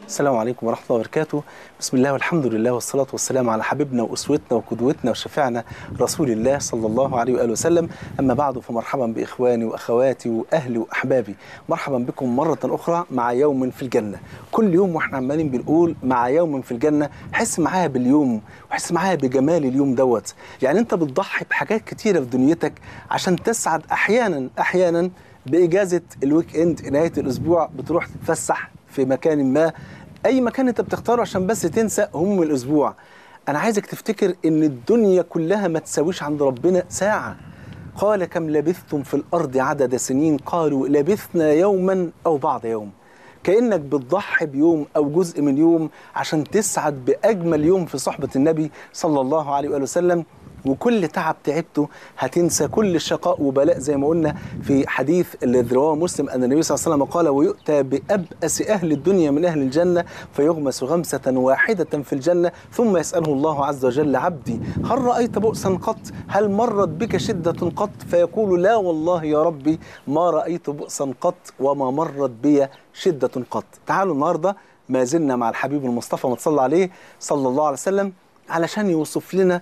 السلام عليكم ورحمة الله وبركاته بسم الله والحمد لله والصلاة والسلام على حبيبنا وأسوتنا وقدوتنا وشفيعنا رسول الله صلى الله عليه وآله وسلم أما بعد فمرحبا بإخواني وأخواتي وأهلي وأحبابي مرحبا بكم مرة أخرى مع يوم في الجنة كل يوم وإحنا عمالين بنقول مع يوم في الجنة حس معايا باليوم وحس معايا بجمال اليوم دوت يعني أنت بتضحي بحاجات كتيرة في دنيتك عشان تسعد أحيانا أحيانا بإجازة الويك إند نهاية الأسبوع بتروح تتفسح في مكان ما اي مكان انت بتختاره عشان بس تنسى هموم الاسبوع انا عايزك تفتكر ان الدنيا كلها ما تساويش عند ربنا ساعه قال كم لبثتم في الارض عدد سنين قالوا لبثنا يوما او بعض يوم كانك بتضحي بيوم او جزء من يوم عشان تسعد باجمل يوم في صحبه النبي صلى الله عليه واله وسلم وكل تعب تعبته هتنسى كل شقاء وبلاء زي ما قلنا في حديث اللي رواه مسلم ان النبي صلى الله عليه وسلم قال ويؤتى بأبأس أهل الدنيا من أهل الجنة فيغمس غمسة واحدة في الجنة ثم يسأله الله عز وجل عبدي هل رأيت بؤسا قط هل مرت بك شدة قط فيقول لا والله يا ربي ما رأيت بؤسا قط وما مرت بي شدة قط تعالوا النهاردة ما زلنا مع الحبيب المصطفى ما تصلى عليه صلى الله عليه وسلم علشان يوصف لنا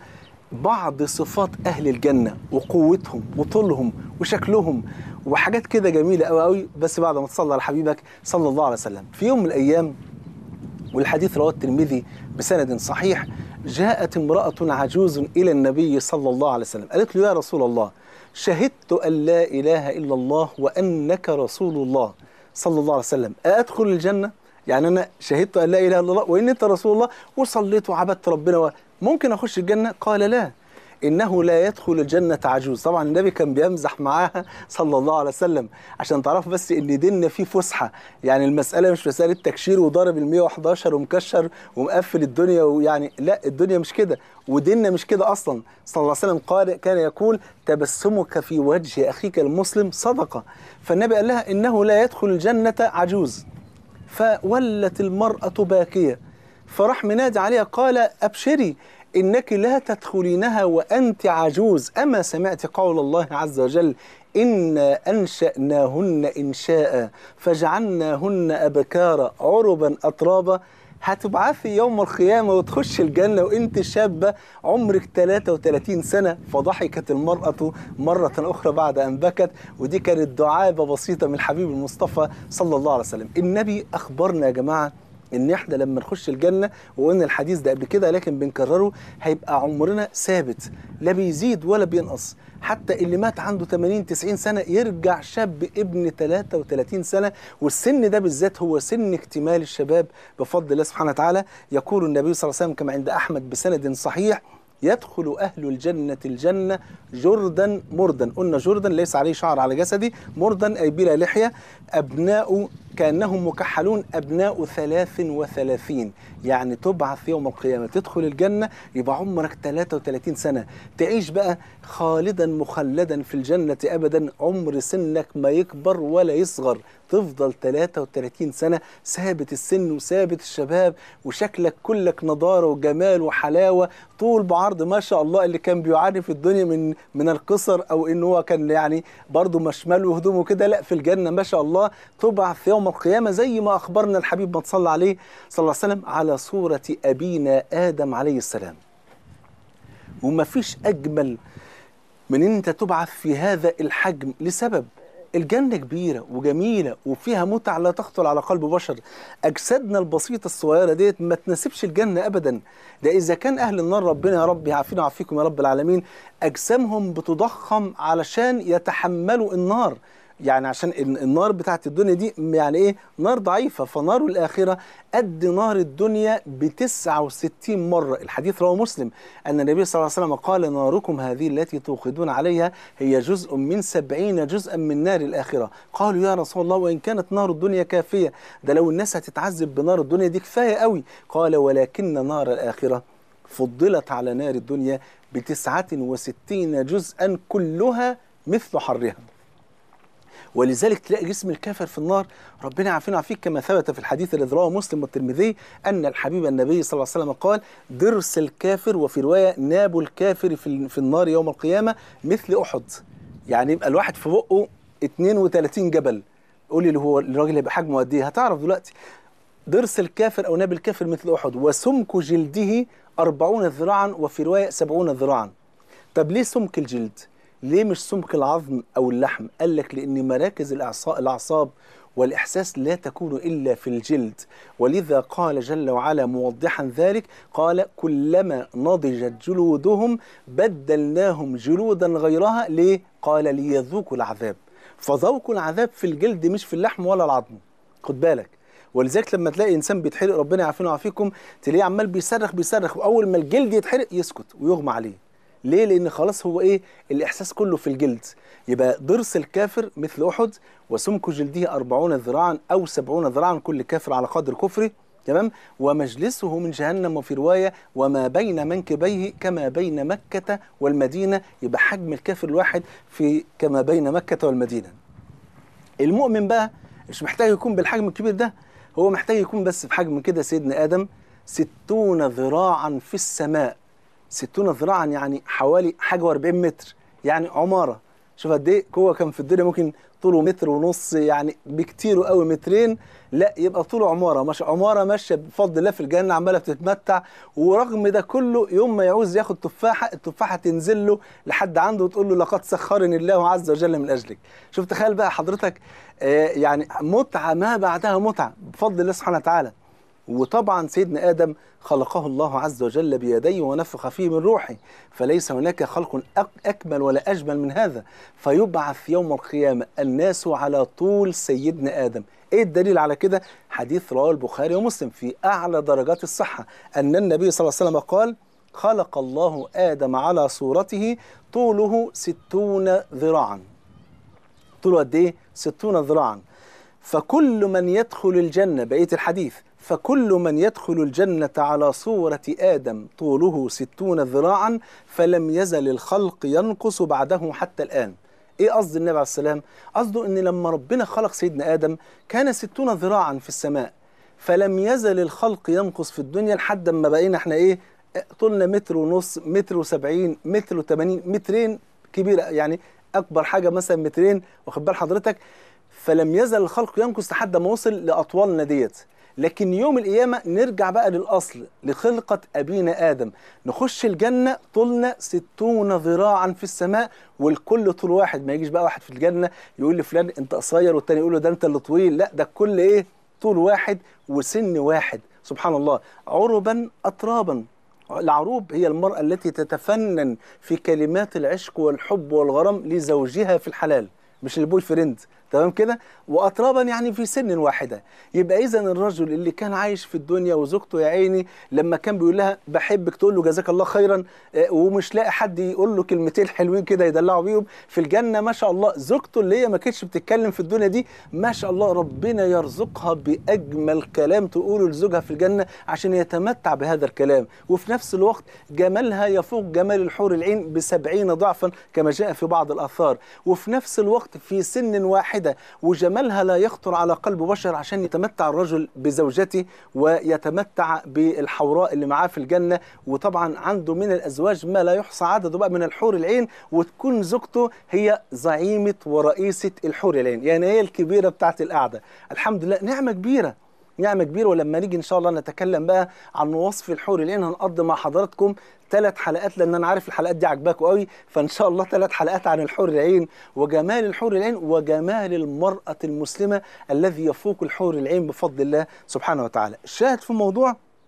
بعض صفات أهل الجنة وقوتهم وطولهم وشكلهم وحاجات كده جميلة أوي أوي بس بعد ما تصلى على حبيبك صلى الله عليه وسلم في يوم من الأيام والحديث رواه الترمذي بسند صحيح جاءت امرأة عجوز إلى النبي صلى الله عليه وسلم قالت له يا رسول الله شهدت أن لا إله إلا الله وأنك رسول الله صلى الله عليه وسلم أدخل الجنة يعني أنا شهدت أن لا إله إلا الله وإن أنت رسول الله وصليت وعبدت ربنا ممكن اخش الجنه قال لا انه لا يدخل الجنه عجوز طبعا النبي كان بيمزح معاها صلى الله عليه وسلم عشان تعرفوا بس ان ديننا فيه فسحه يعني المساله مش مساله تكشير وضارب ال 111 ومكشر ومقفل الدنيا ويعني لا الدنيا مش كده وديننا مش كده اصلا صلى الله عليه وسلم قال كان يقول تبسمك في وجه اخيك المسلم صدقه فالنبي قال لها انه لا يدخل الجنه عجوز فولت المراه باكيه فراح منادي عليها قال أبشري إنك لا تدخلينها وأنت عجوز أما سمعت قول الله عز وجل إنا أنشأناهن إنشاء فجعلناهن أبكارا عربا أترابا هتبعثي يوم القيامة وتخش الجنة وانت شابة عمرك 33 سنة فضحكت المرأة مرة أخرى بعد أن بكت ودي كانت دعابة بسيطة من الحبيب المصطفى صلى الله عليه وسلم النبي أخبرنا يا جماعة ان احنا لما نخش الجنه وقلنا الحديث ده قبل كده لكن بنكرره هيبقى عمرنا ثابت لا بيزيد ولا بينقص حتى اللي مات عنده 80 90 سنه يرجع شاب ابن 33 سنه والسن ده بالذات هو سن اكتمال الشباب بفضل الله سبحانه وتعالى يقول النبي صلى الله عليه وسلم كما عند احمد بسند صحيح يدخل أهل الجنة الجنة جردا مردا قلنا جردا ليس عليه شعر على جسدي مردا أي بلا لحية أبناء كأنهم مكحلون أبناء ثلاث وثلاثين يعني تبعث يوم القيامة تدخل الجنة يبقى عمرك 33 سنة تعيش بقى خالدا مخلدا في الجنة أبدا عمر سنك ما يكبر ولا يصغر تفضل 33 سنة ثابت السن وثابت الشباب وشكلك كلك نضارة وجمال وحلاوة طول بعرض ما شاء الله اللي كان بيعاني في الدنيا من من القصر او ان هو كان يعني برضه مشمل وهدومه كده لا في الجنة ما شاء الله تبعث يوم القيامة زي ما اخبرنا الحبيب ما تصلى عليه صلى الله عليه وسلم على صورة ابينا ادم عليه السلام وما فيش اجمل من ان انت تبعث في هذا الحجم لسبب الجنة كبيرة وجميلة وفيها متع لا تخطر على قلب بشر أجسادنا البسيطة الصغيرة ديت ما تناسبش الجنة أبدا ده إذا كان أهل النار ربنا يا رب يعافينا ويعافيكم يا رب العالمين أجسامهم بتضخم علشان يتحملوا النار يعني عشان النار بتاعت الدنيا دي يعني ايه نار ضعيفة فنار الآخرة قد نار الدنيا ب 69 مرة الحديث رواه مسلم أن النبي صلى الله عليه وسلم قال ناركم هذه التي توقدون عليها هي جزء من سبعين جزءا من نار الآخرة قالوا يا رسول الله وإن كانت نار الدنيا كافية ده لو الناس هتتعذب بنار الدنيا دي كفاية قوي قال ولكن نار الآخرة فضلت على نار الدنيا بتسعة وستين جزءا كلها مثل حرها ولذلك تلاقي جسم الكافر في النار ربنا يعافينا ويعافيك كما ثبت في الحديث الذي رواه مسلم والترمذي ان الحبيب النبي صلى الله عليه وسلم قال درس الكافر وفي روايه ناب الكافر في في النار يوم القيامه مثل احد يعني يبقى الواحد في بقه 32 جبل قول لي اللي هو الراجل هيبقى حجمه قد ايه هتعرف دلوقتي ضرس الكافر أو ناب الكافر مثل أحد وسمك جلده أربعون ذراعا وفي رواية سبعون ذراعا طب ليه سمك الجلد؟ ليه مش سمك العظم أو اللحم؟ قال لك لأن مراكز الأعصاب, الأعصاب والإحساس لا تكون إلا في الجلد ولذا قال جل وعلا موضحا ذلك قال كلما نضجت جلودهم بدلناهم جلودا غيرها ليه؟ قال ليذوقوا العذاب فذوق العذاب في الجلد مش في اللحم ولا العظم خد بالك ولذلك لما تلاقي انسان بيتحرق ربنا يعافينا ويعافيكم تلاقيه عمال بيصرخ بيصرخ واول ما الجلد يتحرق يسكت ويغمى عليه ليه لان خلاص هو ايه الاحساس كله في الجلد يبقى ضرس الكافر مثل احد وسمك جلده أربعون ذراعا او سبعون ذراعا كل كافر على قدر كفره تمام ومجلسه من جهنم وفي روايه وما بين منكبيه كما بين مكه والمدينه يبقى حجم الكافر الواحد في كما بين مكه والمدينه المؤمن بقى مش محتاج يكون بالحجم الكبير ده هو محتاج يكون بس في حجم كده سيدنا آدم ستون ذراعا في السماء ستون ذراعا يعني حوالي حاجة واربعين متر يعني عمارة شوف قد ايه هو كان في الدنيا ممكن طوله متر ونص يعني بكتير قوي مترين لا يبقى طوله عماره مش عماره ماشيه بفضل الله في الجنه عماله بتتمتع ورغم ده كله يوم ما يعوز ياخد تفاحه التفاحه تنزل له لحد عنده وتقول له لقد سخرني الله عز وجل من اجلك شوف تخيل بقى حضرتك آه يعني متعه ما بعدها متعه بفضل الله سبحانه وتعالى وطبعا سيدنا آدم خلقه الله عز وجل بيديه ونفخ فيه من روحه فليس هناك خلق أكمل ولا أجمل من هذا فيبعث يوم القيامة الناس على طول سيدنا آدم ايه الدليل على كده حديث رواه البخاري ومسلم في أعلى درجات الصحة أن النبي صلى الله عليه وسلم قال خلق الله آدم على صورته طوله ستون ذراعا طوله قد ايه ستون ذراعا فكل من يدخل الجنة بقية الحديث فكل من يدخل الجنة على صورة آدم طوله ستون ذراعا فلم يزل الخلق ينقص بعده حتى الآن ايه قصد النبي عليه السلام قصده ان لما ربنا خلق سيدنا آدم كان ستون ذراعا في السماء فلم يزل الخلق ينقص في الدنيا لحد ما بقينا احنا ايه طولنا متر ونص متر وسبعين متر وثمانين مترين كبيرة يعني أكبر حاجة مثلا مترين واخد بال حضرتك فلم يزل الخلق ينقص لحد ما وصل لأطوالنا ديت لكن يوم القيامة نرجع بقى للأصل لخلقة أبينا آدم نخش الجنة طولنا ستون ذراعا في السماء والكل طول واحد ما يجيش بقى واحد في الجنة يقول لفلان أنت قصير والتاني يقول له ده أنت اللي طويل لا ده الكل إيه طول واحد وسن واحد سبحان الله عربا أترابا العروب هي المرأة التي تتفنن في كلمات العشق والحب والغرام لزوجها في الحلال مش البوي فريند تمام كده واترابا يعني في سن واحده يبقى اذا الرجل اللي كان عايش في الدنيا وزوجته يا عيني لما كان بيقول لها بحبك تقول له جزاك الله خيرا ومش لاقي حد يقول له كلمتين حلوين كده يدلعوا بيهم في الجنه ما شاء الله زوجته اللي هي ما كانتش بتتكلم في الدنيا دي ما شاء الله ربنا يرزقها باجمل كلام تقوله لزوجها في الجنه عشان يتمتع بهذا الكلام وفي نفس الوقت جمالها يفوق جمال الحور العين بسبعين ضعفا كما جاء في بعض الاثار وفي نفس الوقت في سن واحد واحدة وجمالها لا يخطر على قلب بشر عشان يتمتع الرجل بزوجته ويتمتع بالحوراء اللي معاه في الجنة وطبعا عنده من الأزواج ما لا يحصى عدده بقى من الحور العين وتكون زوجته هي زعيمة ورئيسة الحور العين يعني هي الكبيرة بتاعت القعدة الحمد لله نعمة كبيرة نعمة كبيرة ولما نيجي إن شاء الله نتكلم بقى عن وصف الحور العين هنقضي مع حضراتكم ثلاث حلقات لأن أنا عارف الحلقات دي عجباكم قوي فإن شاء الله ثلاث حلقات عن الحور العين وجمال الحور العين وجمال المرأة المسلمة الذي يفوق الحور العين بفضل الله سبحانه وتعالى الشاهد في الموضوع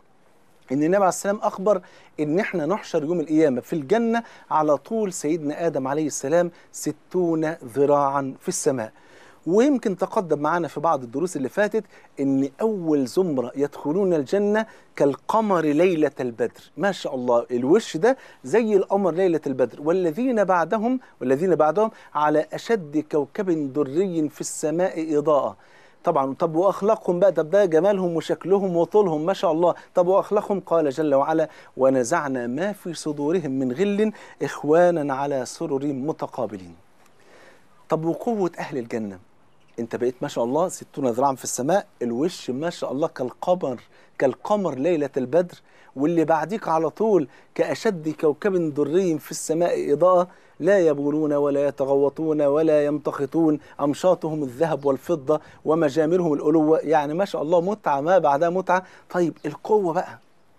ان النبي عليه السلام اخبر ان احنا نحشر يوم القيامه في الجنه على طول سيدنا ادم عليه السلام ستون ذراعا في السماء ويمكن تقدم معنا في بعض الدروس اللي فاتت ان اول زمره يدخلون الجنه كالقمر ليله البدر ما شاء الله الوش ده زي القمر ليله البدر والذين بعدهم والذين بعدهم على اشد كوكب دري في السماء اضاءه طبعا طب واخلاقهم بقى طب ده جمالهم وشكلهم وطولهم ما شاء الله طب واخلاقهم قال جل وعلا ونزعنا ما في صدورهم من غل اخوانا على سرر متقابلين طب وقوه اهل الجنه انت بقيت ما شاء الله ستون ذراعا في السماء الوش ما شاء الله كالقمر كالقمر ليلة البدر واللي بعديك على طول كأشد كوكب دري في السماء إضاءة لا يبولون ولا يتغوطون ولا يمتخطون أمشاطهم الذهب والفضة ومجامرهم الألوة يعني ما شاء الله متعة ما بعدها متعة طيب القوة بقى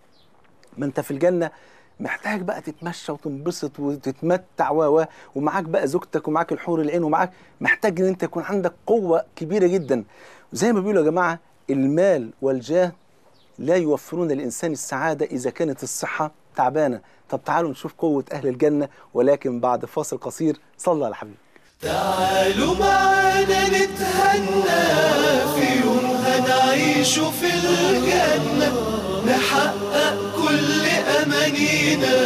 ما انت في الجنة محتاج بقى تتمشى وتنبسط وتتمتع و ومعاك بقى زوجتك ومعاك الحور العين ومعاك محتاج ان انت يكون عندك قوة كبيرة جدا زي ما بيقولوا يا جماعة المال والجاه لا يوفرون الإنسان السعادة إذا كانت الصحة تعبانة طب تعالوا نشوف قوة أهل الجنة ولكن بعد فاصل قصير صلى على حبيبي تعالوا معانا نتهنى في يوم هنعيش في الجنة نحقق كل أمانينا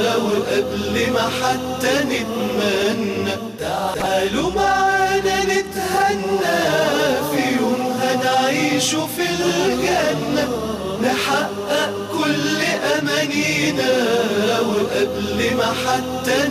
وقبل ما حتى نتمنى تعالوا معانا نتهنى في يوم هنعيش في الجنة نحقق كل أمانينا وقبل ما حتى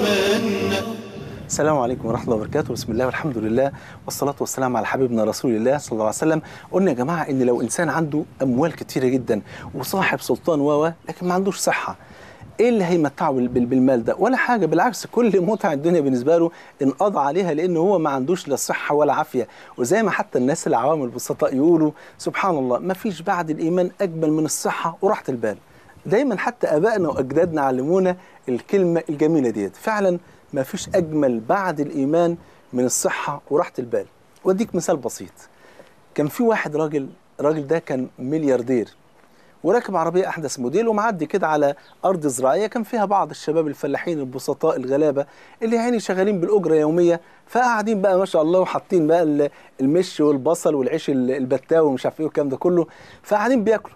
نتمنى السلام عليكم ورحمة الله وبركاته بسم الله والحمد لله والصلاة والسلام على حبيبنا رسول الله صلى الله عليه وسلم قلنا يا جماعة إن لو إنسان عنده أموال كتيرة جدا وصاحب سلطان و لكن ما عندوش صحة ايه اللي هيمتعه بال- بال- بالمال ده ولا حاجه بالعكس كل متع الدنيا بالنسبه له انقضى عليها لان هو ما عندوش لا صحه ولا عافيه وزي ما حتى الناس العوام البسطاء يقولوا سبحان الله ما فيش بعد الايمان اجمل من الصحه وراحه البال دايما حتى ابائنا واجدادنا علمونا الكلمه الجميله ديت فعلا ما فيش اجمل بعد الايمان من الصحه وراحه البال واديك مثال بسيط كان في واحد راجل الراجل ده كان ملياردير وراكب عربية أحدث موديل ومعدي كده على أرض زراعية كان فيها بعض الشباب الفلاحين البسطاء الغلابة اللي يعني شغالين بالأجرة يومية فقاعدين بقى ما شاء الله وحاطين بقى ال- المش والبصل والعيش ال- البتاوي ومش عارف إيه والكلام ده كله فقاعدين بياكلوا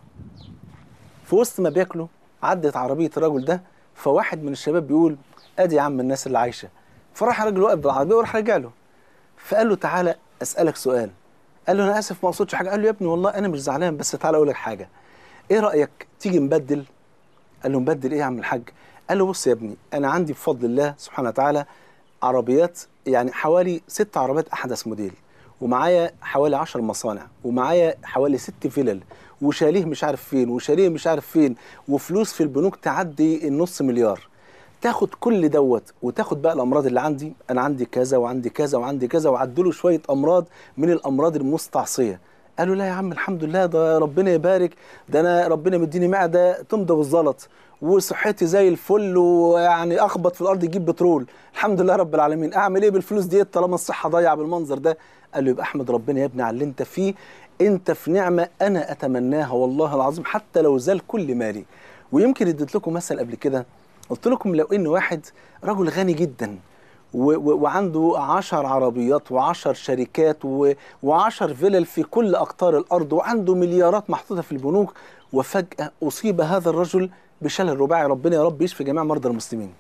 في وسط ما بياكلوا عدت عربية الراجل ده فواحد من الشباب بيقول أدي يا عم الناس اللي عايشة فراح الراجل واقف بالعربية وراح راجع له فقال له تعالى أسألك سؤال قال له أنا آسف ما أقصدش حاجة قال له يا ابني والله أنا مش زعلان بس تعالى أقول لك حاجة ايه رايك تيجي نبدل قال له نبدل ايه يا عم الحاج قال له بص يا ابني انا عندي بفضل الله سبحانه وتعالى عربيات يعني حوالي ست عربيات احدث موديل ومعايا حوالي عشر مصانع ومعايا حوالي ست فلل وشاليه مش عارف فين وشاليه مش عارف فين وفلوس في البنوك تعدي النص مليار تاخد كل دوت وتاخد بقى الامراض اللي عندي انا عندي كذا وعندي كذا وعندي كذا وعدله شويه امراض من الامراض المستعصيه قالوا لا يا عم الحمد لله ده ربنا يبارك ده انا ربنا مديني معده تمضى بالزلط وصحتي زي الفل ويعني اخبط في الارض يجيب بترول الحمد لله رب العالمين اعمل ايه بالفلوس دي طالما الصحه ضايعه بالمنظر ده قال له يبقى احمد ربنا يا ابني على اللي انت فيه انت في نعمه انا اتمناها والله العظيم حتى لو زال كل مالي ويمكن اديت لكم مثل قبل كده قلت لكم لو ان واحد رجل غني جدا و- و- وعنده عشر عربيات وعشر شركات و- وعشر فلل في كل أقطار الأرض وعنده مليارات محطوطة في البنوك وفجأة أصيب هذا الرجل بشلل رباعي ربنا يا رب يشفي جميع مرضى المسلمين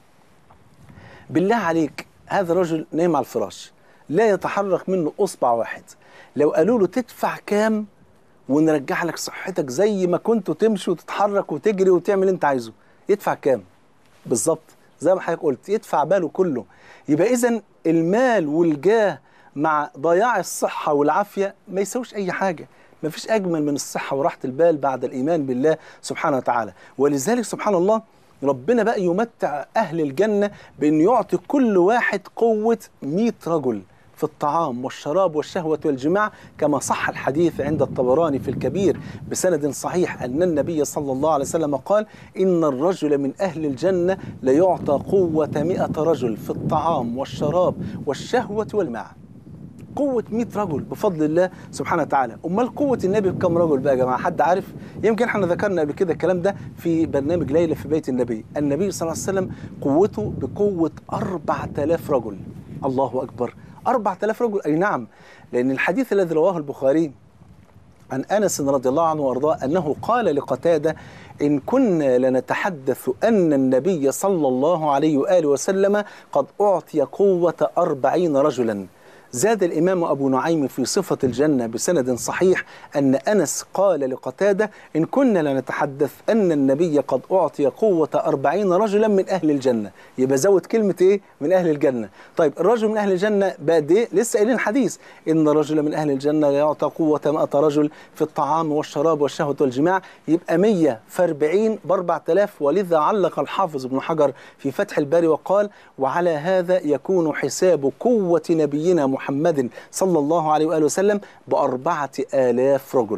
بالله عليك هذا الرجل نايم على الفراش لا يتحرك منه أصبع واحد لو قالوا له تدفع كام ونرجع لك صحتك زي ما كنت تمشي وتتحرك وتجري وتعمل اللي انت عايزه يدفع كام بالظبط زي ما حضرتك قلت يدفع باله كله يبقى اذا المال والجاه مع ضياع الصحه والعافيه ما يساويش اي حاجه ما فيش اجمل من الصحه وراحه البال بعد الايمان بالله سبحانه وتعالى ولذلك سبحان الله ربنا بقى يمتع اهل الجنه بان يعطي كل واحد قوه 100 رجل في الطعام والشراب والشهوة والجماع كما صح الحديث عند الطبراني في الكبير بسند صحيح أن النبي صلى الله عليه وسلم قال إن الرجل من أهل الجنة ليعطى قوة مئة رجل في الطعام والشراب والشهوة والماء قوة 100 رجل بفضل الله سبحانه وتعالى أمال قوة النبي بكم رجل بقى يا جماعة حد عارف يمكن احنا ذكرنا قبل كده الكلام ده في برنامج ليلة في بيت النبي النبي صلى الله عليه وسلم قوته بقوة 4000 رجل الله أكبر 4000 رجل أي نعم لأن الحديث الذي رواه البخاري عن انس رضي الله عنه وارضاه انه قال لقتاده ان كنا لنتحدث ان النبي صلى الله عليه واله وسلم قد اعطي قوه أربعين رجلا زاد الإمام أبو نعيم في صفة الجنة بسند صحيح أن أنس قال لقتادة إن كنا لنتحدث أن النبي قد أعطي قوة أربعين رجلا من أهل الجنة يبقى زود كلمة إيه من أهل الجنة طيب الرجل من أهل الجنة بعد إيه لسه قايلين حديث إن رجل من أهل الجنة لا يعطى قوة مئة رجل في الطعام والشراب والشهوة والجماع يبقى مية في أربعين بأربعة آلاف ولذا علق الحافظ ابن حجر في فتح الباري وقال وعلى هذا يكون حساب قوة نبينا محمد صلى الله عليه وآله وسلم بأربعة آلاف رجل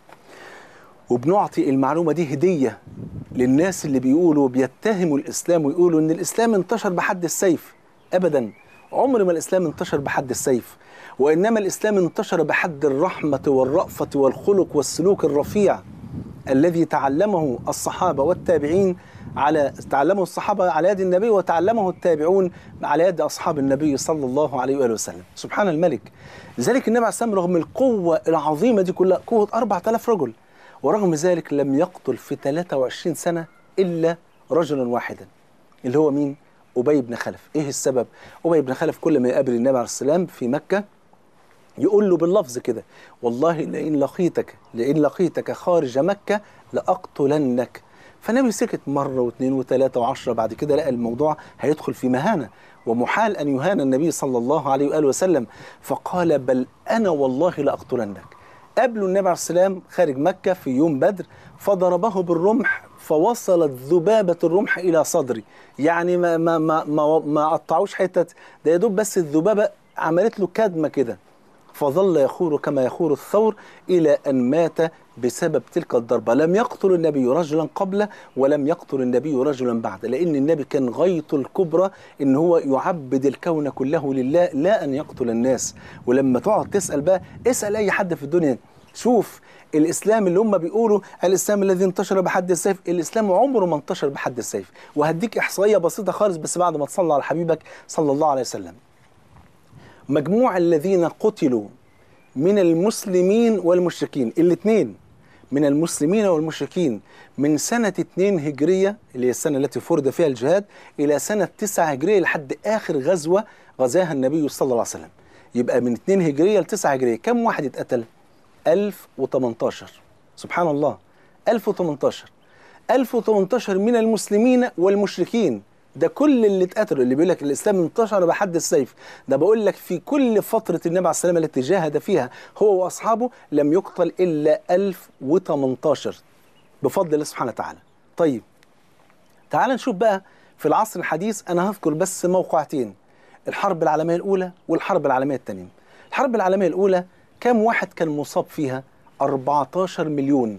وبنعطي المعلومة دي هدية للناس اللي بيقولوا بيتهموا الإسلام ويقولوا إن الإسلام انتشر بحد السيف أبدا عمر ما الإسلام انتشر بحد السيف وإنما الإسلام انتشر بحد الرحمة والرأفة والخلق والسلوك الرفيع الذي تعلمه الصحابة والتابعين على تعلمه الصحابة على يد النبي وتعلمه التابعون على يد أصحاب النبي صلى الله عليه وآله وسلم سبحان الملك لذلك النبي عليه السلام رغم القوة العظيمة دي كلها قوة 4000 رجل ورغم ذلك لم يقتل في 23 سنة إلا رجلا واحدا اللي هو مين؟ أبي بن خلف إيه السبب؟ أبي بن خلف كل ما يقابل النبي عليه السلام في مكة يقول له باللفظ كده والله لئن لقيتك لئن لقيتك خارج مكة لأقتلنك فالنبي سكت مرة واثنين وثلاثة وعشرة بعد كده لقى الموضوع هيدخل في مهانة ومحال أن يهان النبي صلى الله عليه وآله وسلم فقال بل أنا والله لأقتلنك قابله النبي عليه السلام خارج مكة في يوم بدر فضربه بالرمح فوصلت ذبابة الرمح إلى صدري يعني ما ما ما ما, ما قطعوش حتة ده يا دوب بس الذبابة عملت له كدمة كده فظل يخور كما يخور الثور إلى أن مات بسبب تلك الضربة لم يقتل النبي رجلا قبله ولم يقتل النبي رجلا بعد لأن النبي كان غايته الكبرى إن هو يعبد الكون كله لله لا أن يقتل الناس ولما تقعد تسأل بقى اسأل أي حد في الدنيا شوف الإسلام اللي هم بيقولوا الإسلام الذي انتشر بحد السيف الإسلام عمره ما انتشر بحد السيف وهديك إحصائية بسيطة خالص بس بعد ما تصلى على حبيبك صلى الله عليه وسلم مجموع الذين قتلوا من المسلمين والمشركين الاثنين من المسلمين والمشركين من سنة 2 هجرية اللي هي السنة التي فرض فيها الجهاد إلى سنة 9 هجرية لحد آخر غزوة غزاها النبي صلى الله عليه وسلم يبقى من 2 هجرية ل 9 هجرية كم واحد اتقتل؟ 1018 سبحان الله 1018 1018 من المسلمين والمشركين ده كل اللي اتقتلوا اللي بيقول لك الاسلام انتشر بحد السيف ده بقول لك في كل فتره النبي عليه السلام التي جاهد فيها هو واصحابه لم يقتل الا 1018 بفضل الله سبحانه وتعالى طيب تعال نشوف بقى في العصر الحديث انا هذكر بس موقعتين الحرب العالميه الاولى والحرب العالميه الثانيه الحرب العالميه الاولى كم واحد كان مصاب فيها 14 مليون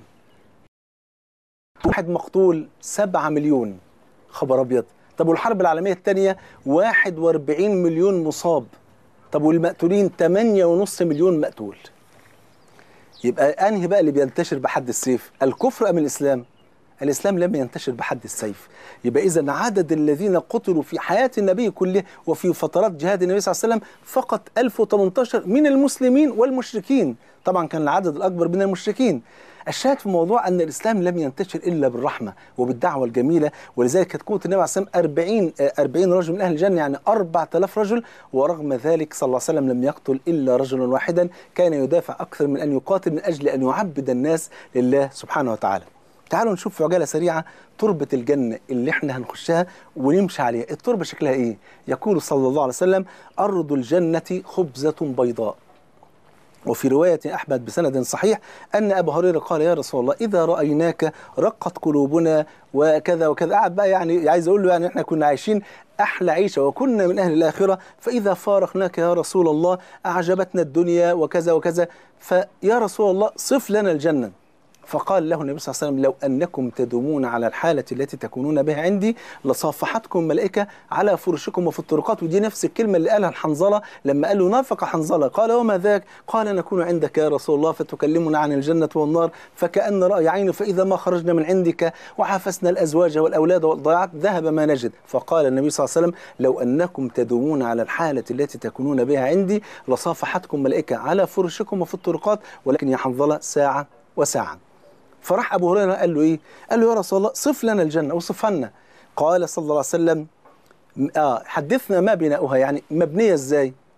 واحد مقتول 7 مليون خبر ابيض طب والحرب العالمية الثانية 41 مليون مصاب طب والمقتولين 8.5 مليون مقتول يبقى أنهي بقى اللي بينتشر بحد السيف الكفر أم الإسلام الإسلام لم ينتشر بحد السيف يبقى إذا عدد الذين قتلوا في حياة النبي كله وفي فترات جهاد النبي صلى الله عليه وسلم فقط 1018 من المسلمين والمشركين طبعا كان العدد الأكبر من المشركين الشاهد في الموضوع أن الإسلام لم ينتشر إلا بالرحمة وبالدعوة الجميلة ولذلك كانت قوة النبي عليه الصلاة والسلام 40 40 رجل من أهل الجنة يعني 4000 رجل ورغم ذلك صلى الله عليه وسلم لم يقتل إلا رجلا واحدا كان يدافع أكثر من أن يقاتل من أجل أن يعبد الناس لله سبحانه وتعالى تعالوا نشوف في عجالة سريعة تربة الجنة اللي احنا هنخشها ونمشي عليها التربة شكلها ايه يقول صلى الله عليه وسلم أرض الجنة خبزة بيضاء وفي رواية أحمد بسند صحيح أن أبا هريرة قال يا رسول الله إذا رأيناك رقت قلوبنا وكذا وكذا قعد بقى يعني عايز أقول له يعني إحنا كنا عايشين أحلى عيشة وكنا من أهل الآخرة فإذا فارقناك يا رسول الله أعجبتنا الدنيا وكذا وكذا فيا رسول الله صف لنا الجنة فقال له النبي صلى الله عليه وسلم لو أنكم تدومون على الحالة التي تكونون بها عندي لصافحتكم ملائكة على فرشكم وفي الطرقات ودي نفس الكلمة اللي قالها الحنظلة لما قال له نافق حنظلة قال وما ذاك قال نكون عندك يا رسول الله فتكلمنا عن الجنة والنار فكأن رأي عين فإذا ما خرجنا من عندك وحافسنا الأزواج والأولاد والضيعات ذهب ما نجد فقال النبي صلى الله عليه وسلم لو أنكم تدومون على الحالة التي تكونون بها عندي لصافحتكم ملائكة على فرشكم وفي الطرقات ولكن يا حنظلة ساعة وساعة فراح ابو هريره قال له ايه؟ قال له يا رسول الله صف لنا الجنه وصفها لنا. قال صلى الله عليه وسلم آه حدثنا ما بناؤها يعني مبنيه ازاي؟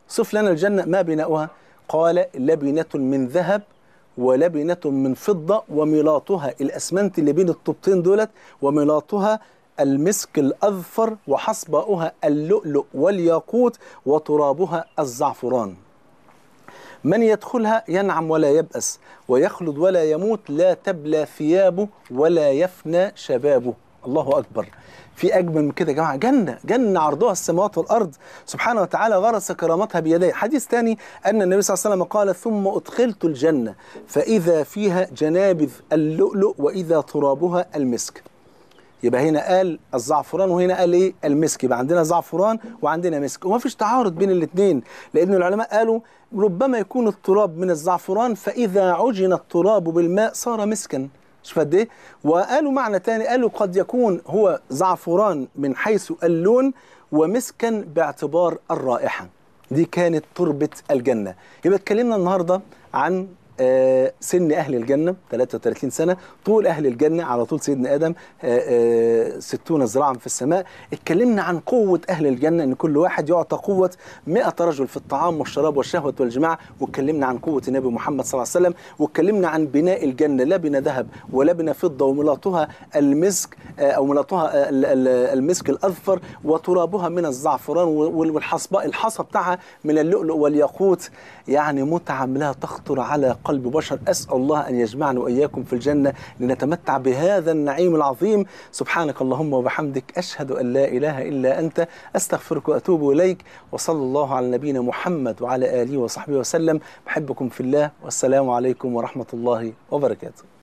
صف لنا الجنة ما بناؤها قال لبنة من ذهب ولبنة من فضة وملاطها الأسمنت اللي بين الطوبتين دولت وملاطها المسك الأظفر وحصباؤها اللؤلؤ والياقوت وترابها الزعفران من يدخلها ينعم ولا يبأس ويخلد ولا يموت لا تبلى ثيابه ولا يفنى شبابه الله أكبر في أجمل من كده يا جماعة جنة جنة عرضها السماوات والأرض سبحانه وتعالى غرس كرامتها بيديه حديث ثاني أن النبي صلى الله عليه وسلم قال ثم أدخلت الجنة فإذا فيها جنابذ اللؤلؤ وإذا ترابها المسك يبقى هنا قال الزعفران وهنا قال ايه المسك يبقى عندنا زعفران وعندنا مسك وما فيش تعارض بين الاثنين لان العلماء قالوا ربما يكون التراب من الزعفران فاذا عجن التراب بالماء صار مسكا شوف قد ايه وقالوا معنى تاني قالوا قد يكون هو زعفران من حيث اللون ومسكا باعتبار الرائحه دي كانت تربه الجنه يبقى اتكلمنا النهارده عن آه، سن أهل الجنة 33 سنة طول أهل الجنة على طول سيدنا آدم آه، آه، 60 ذراعا في السماء اتكلمنا عن قوة أهل الجنة أن كل واحد يعطى قوة 100 رجل في الطعام والشراب والشهوة والجماع واتكلمنا عن قوة النبي محمد صلى الله عليه وسلم واتكلمنا عن بناء الجنة لبنة ذهب ولبنة فضة وملاطها المسك آه، أو ملاطها آه، ال- ال- المسك الأظفر وترابها من الزعفران وال- والحصباء الحصى بتاعها من اللؤلؤ والياقوت يعني متعة لا تخطر على قلب بشر أسأل الله أن يجمعنا وإياكم في الجنة لنتمتع بهذا النعيم العظيم سبحانك اللهم وبحمدك أشهد أن لا إله إلا أنت أستغفرك وأتوب إليك وصلى الله على نبينا محمد وعلى آله وصحبه وسلم بحبكم في الله والسلام عليكم ورحمة الله وبركاته